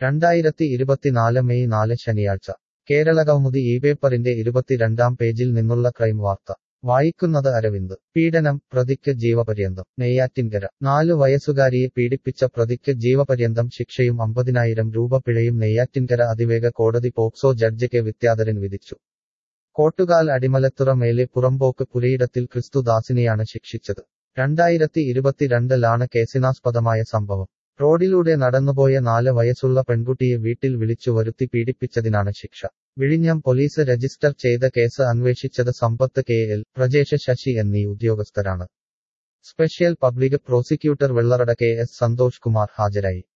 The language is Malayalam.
രണ്ടായിരത്തി ഇരുപത്തിനാല് മെയ് നാല് ശനിയാഴ്ച കേരളകൗമുദി ഈ പേപ്പറിന്റെ ഇരുപത്തിരണ്ടാം പേജിൽ നിന്നുള്ള ക്രൈം വാർത്ത വായിക്കുന്നത് അരവിന്ദ് പീഡനം പ്രതിക്ക് ജീവപര്യന്തം നെയ്യാറ്റിൻകര നാലു വയസ്സുകാരിയെ പീഡിപ്പിച്ച പ്രതിക്ക് ജീവപര്യന്തം ശിക്ഷയും അമ്പതിനായിരം രൂപ പിഴയും നെയ്യാറ്റിൻകര അതിവേഗ കോടതി പോക്സോ ജഡ്ജ് കെ വിദ്യാധരൻ വിധിച്ചു കോട്ടുകാൽ അടിമലത്തുറ മേലെ പുറമ്പോക്ക് പുരയിടത്തിൽ ക്രിസ്തുദാസിനെയാണ് ശിക്ഷിച്ചത് രണ്ടായിരത്തി ഇരുപത്തിരണ്ടിലാണ് കേസിനാസ്പദമായ സംഭവം റോഡിലൂടെ നടന്നുപോയ നാല് വയസ്സുള്ള പെൺകുട്ടിയെ വീട്ടിൽ വിളിച്ചു വരുത്തി പീഡിപ്പിച്ചതിനാണ് ശിക്ഷ വിഴിഞ്ഞം പോലീസ് രജിസ്റ്റർ ചെയ്ത കേസ് അന്വേഷിച്ചത് സമ്പത്ത് കെ എൽ പ്രജേഷ് ശശി എന്നീ ഉദ്യോഗസ്ഥരാണ് special public prosecutor Vellarada K S Santhosh Kumar ഹാജരായി